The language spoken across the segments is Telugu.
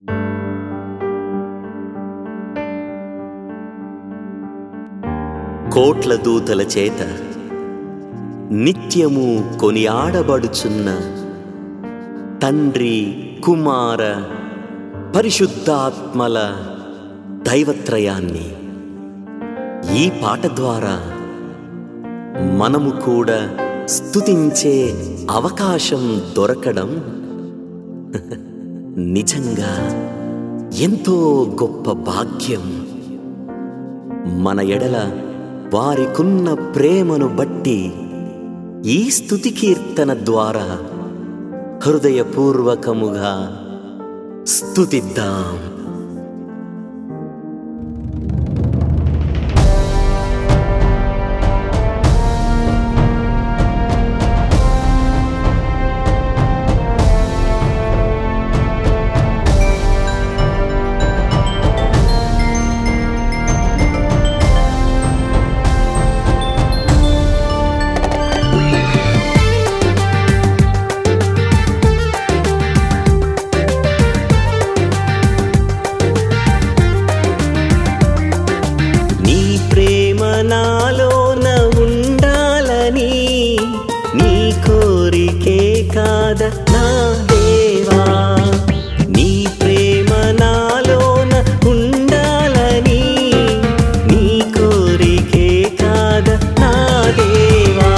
కోట్ల దూతల చేత నిత్యము కొనియాడబడుచున్న తండ్రి కుమార పరిశుద్ధాత్మల దైవత్రయాన్ని ఈ పాట ద్వారా మనము కూడా స్తుతించే అవకాశం దొరకడం నిజంగా ఎంతో గొప్ప భాగ్యం మన ఎడల వారికున్న ప్రేమను బట్టి ఈ స్తుతి కీర్తన ద్వారా హృదయపూర్వకముగా స్తుతిద్దాం నీ ప్రేమ నాలోన ఉండాలని నీ కోరికే కాద నా దేవా నీ ప్రేమ నాలోన ఉండాలని నీ కోరికే కాద నా దేవా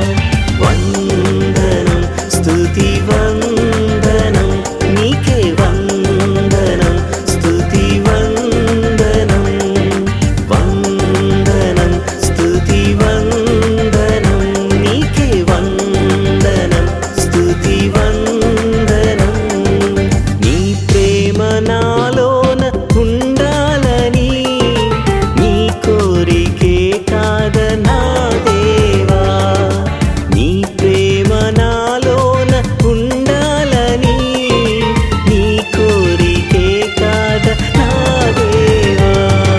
వందనం స్తుతి వందనం నీకే వందనం స్తుతి వందనం వందనం స్తుతి వందనం నీకే వందనం స్తుతి వందనం నీ ప్రేమ నాలోన ఉండాలని నీ కోరికే కాద నా దేవా నీ ప్రేమ నాలోన ఉండాలని నీ కోరికే కాద నా దేవా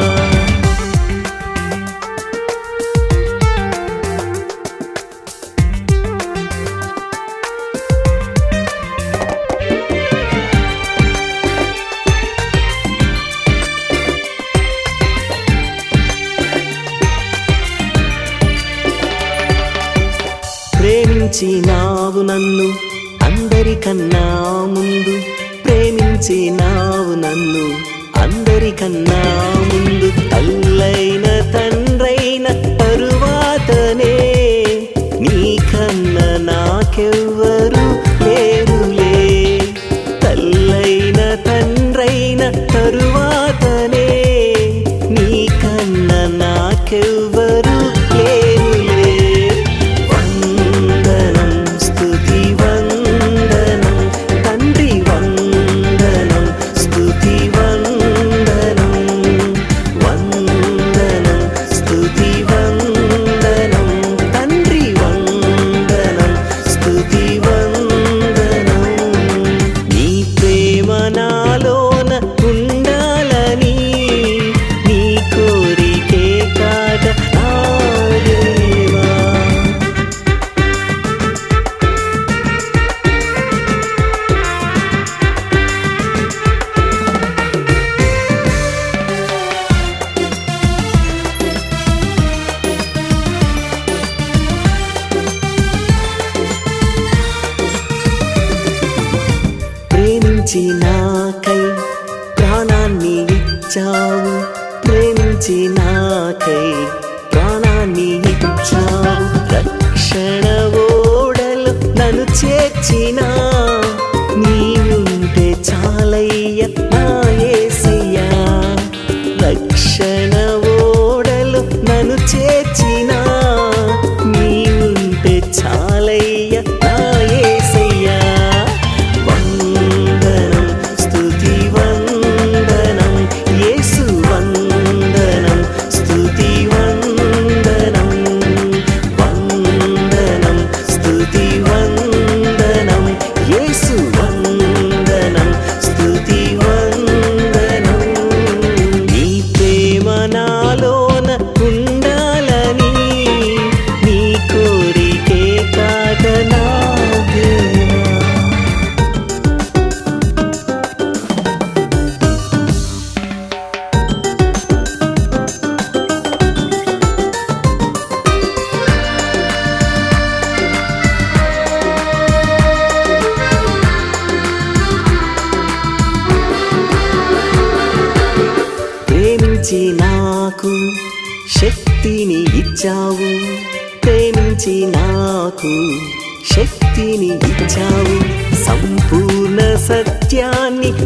ప్రేమించినావు నన్ను అందరికన్నా ముందు ప్రేమించినావు నన్ను అందరికన్నా ముందు తల్లైన తండ్రైన తరువాతనే నీకన్న నాకెవ్వరు లేరులే తల్లైన తండ్రైన తరువాతనే నీకన్న నాకెవ్వరు లేరులే వందనం స్తుతి వందనం తండ్రి వందనం స్తుతి వందనం వందనం స్తుతి వందనం తండ్రి వందనం స్తుతి వందనం నీ ప్రేమ నాలోన ఉండాలని నీ కోరికే కాద నా దేవా ప్రేమించి నాకై ప్రాణాన్ని ఇచ్చావు ప్రేమించి నాకై ప్రాణాన్ని ఇచ్చావు రక్షణ ఓడలు నన్ను చేర్చిన నీవుంటే చాలయ్య నా యేసయ్యా రక్షణ ఓడలు నన్ను చేర్చిన నీవుంటే చాలయ్య నా యేసయ్యా వందనం స్తుతి వందనం యేసు వందనం స్తుతి వందనం వందనం స్తుతి వందనం యేసు ప్రేమించి నాకు శక్తిని ఇచ్చావు ప్రేమించి నాకు శక్తిని ఇచ్చావు సంపూర్ణ సత్యాన్ని